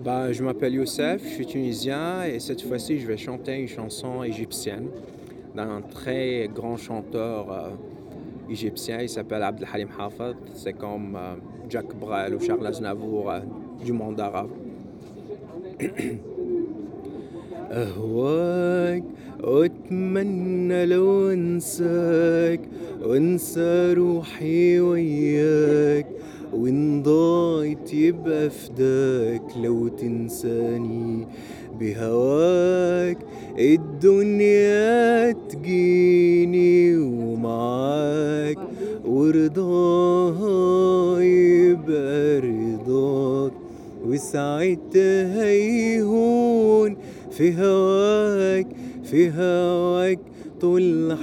Bah, je m'appelle Youssef, je suis tunisien et cette fois-ci je vais chanter une chanson égyptienne d'un très grand chanteur euh, égyptien, il s'appelle Abdel Halim Hafez, c'est comme euh, Jack Brel ou Charles Aznavour euh, du monde arabe. أهواك وأتمنى لو أنساك وأنسى روحي وياك وإن ضايت يبقى فداك لو تنساني بهواك الدنيا تجيني ومعاك ورضاها يبقى رضاك وساعتها يهون في هواك في هواك طول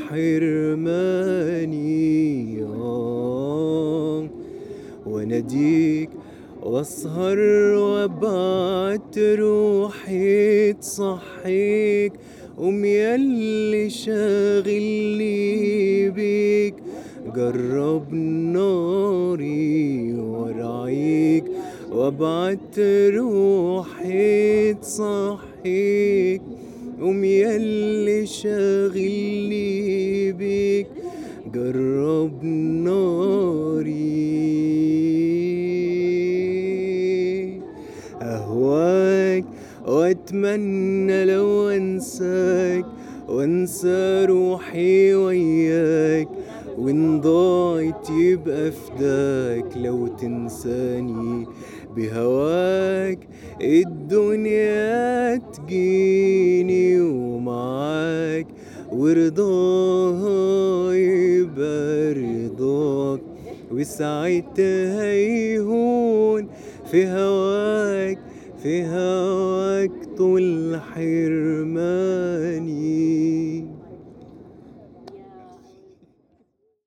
حرماني آه واناديك واسهر وابعت روحي تصحيك قوم ياللي شاغلني بيك جرب ناري وارعيك وابعت روحي تصحيك قوم ياللي شاغلني بيك جرب ناري أهواك وأتمنى لو أنساك وأنسى روحي وياك وإن ضايت يبقى فداك لو تنساني بهواك الدنيا تجيني ومعاك ورضاها يبقى رضاك وساعتها يهون في هواك في هواك طول حرمان